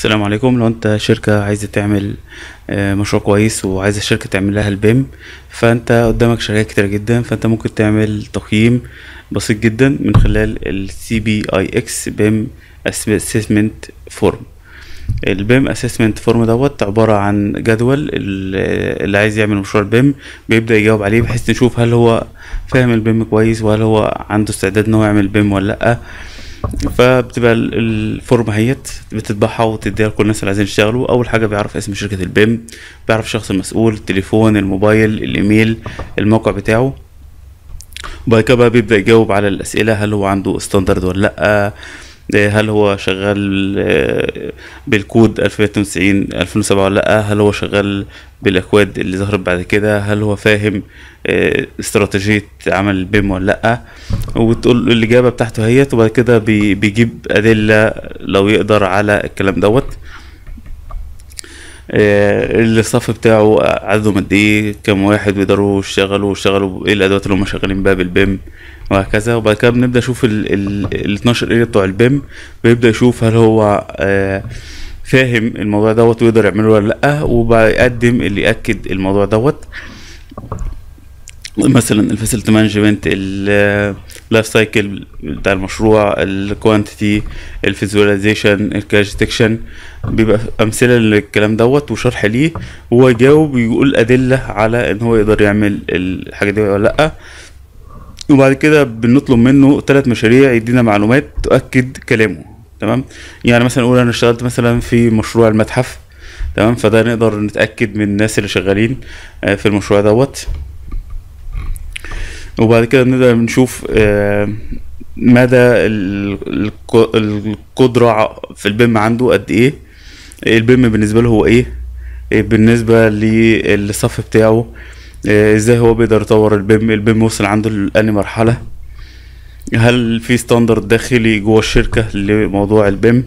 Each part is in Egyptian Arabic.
السلام عليكم لو انت شركة عايزة تعمل آه، مشروع كويس وعايزة الشركة تعمل لها البيم فانت قدامك شركات كتيرة جدا فانت ممكن تعمل تقييم بسيط جدا من خلال ال CBIX BIM Assessment Form البيم اسسمنت فورم دوت عبارة عن جدول ال- اللي عايز يعمل مشروع البيم بيبدأ يجاوب عليه بحيث نشوف هل هو فاهم البيم كويس وهل هو عنده استعداد ان هو يعمل بيم ولا لأ فبتبقى ال- الفورم اهيت بتطبعها وتديها لكل الناس اللي عايزين يشتغلوا اول حاجه بيعرف اسم شركه البيم بيعرف الشخص المسؤول التليفون الموبايل الايميل الموقع بتاعه وبعد كده بقى بيبدا يجاوب على الاسئله هل هو عنده ستاندرد ولا لا آه، هل هو شغال آه، بالكود 2092 2007 ولا لا هل هو شغال بالاكواد اللي ظهرت بعد كده هل هو فاهم آه، استراتيجيه عمل البيم ولا لا وتقول الإجابة بتاعته هيت وبعد كده بي- بيجيب أدلة لو يقدر على الكلام دوت آه، الصف بتاعه عددهم قد ايه كام واحد بيقدروا يشتغلوا ويشتغلوا ايه الادوات اللي هم شغالين بيها بالبيم وهكذا وبعد كده بنبدا نشوف ال ال ال 12 اريا بتوع البيم بيبدا يشوف هل هو آه، فاهم الموضوع دوت ويقدر يعمله ولا لا وبيقدم اللي ياكد الموضوع دوت مثلا الفاسيلتي مانجمنت اللايف سايكل بتاع المشروع الكوانتيتي الفيزواليزيشن الكاش ديتكشن بيبقى امثله للكلام دوت وشرح ليه وهو يجاوب ويقول ادله على ان هو يقدر يعمل الحاجه دي ولا لا وبعد كده بنطلب منه ثلاث مشاريع يدينا معلومات تؤكد كلامه تمام يعني مثلا نقول انا اشتغلت مثلا في مشروع المتحف تمام فده نقدر نتاكد من الناس اللي شغالين آه، في المشروع دوت وبعد كده نقدر نشوف آه، مدى ال- الق- القدرة في البيم عنده قد ايه البيم بالنسبة له هو ايه إيه بالنسبة للصف بتاعه آه، ازاي هو بيقدر يطور البيم البيم وصل عنده لأنهي مرحلة هل في ستاندرد داخلي جوه الشركة لموضوع البيم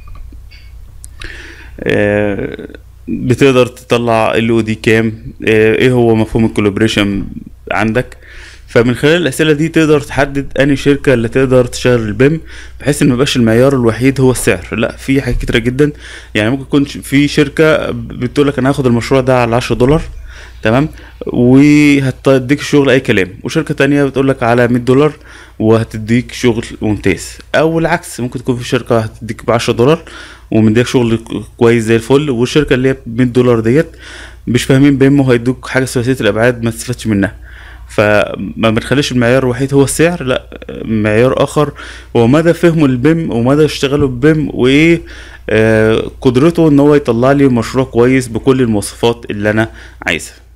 آه، بتقدر تطلع ال او دي كام آه، ايه هو مفهوم الكولابريشن عندك فمن خلال الاسئله دي تقدر تحدد انهي شركه اللي تقدر تشغل البيم بحيث ان ميبقاش المعيار الوحيد هو السعر لا في حاجات كتيره جدا يعني ممكن يكون في شركه بتقول لك انا هاخد المشروع ده على 10 دولار تمام وهتديك الشغل اي كلام وشركه تانية بتقول لك على 100 دولار وهتديك شغل ممتاز او العكس ممكن تكون في شركه هتديك ب 10 دولار ومديك شغل كويس زي الفل والشركه اللي هي ب 100 دولار ديت مش فاهمين بيم وهيدوك حاجه ثلاثيه الابعاد ما تستفادش منها فما بنخليش المعيار الوحيد هو السعر لا معيار اخر هو مدى فهمه للبيم ومدى اشتغاله ببيم وايه آه، قدرته ان هو يطلع لي مشروع كويس بكل المواصفات اللي انا عايزها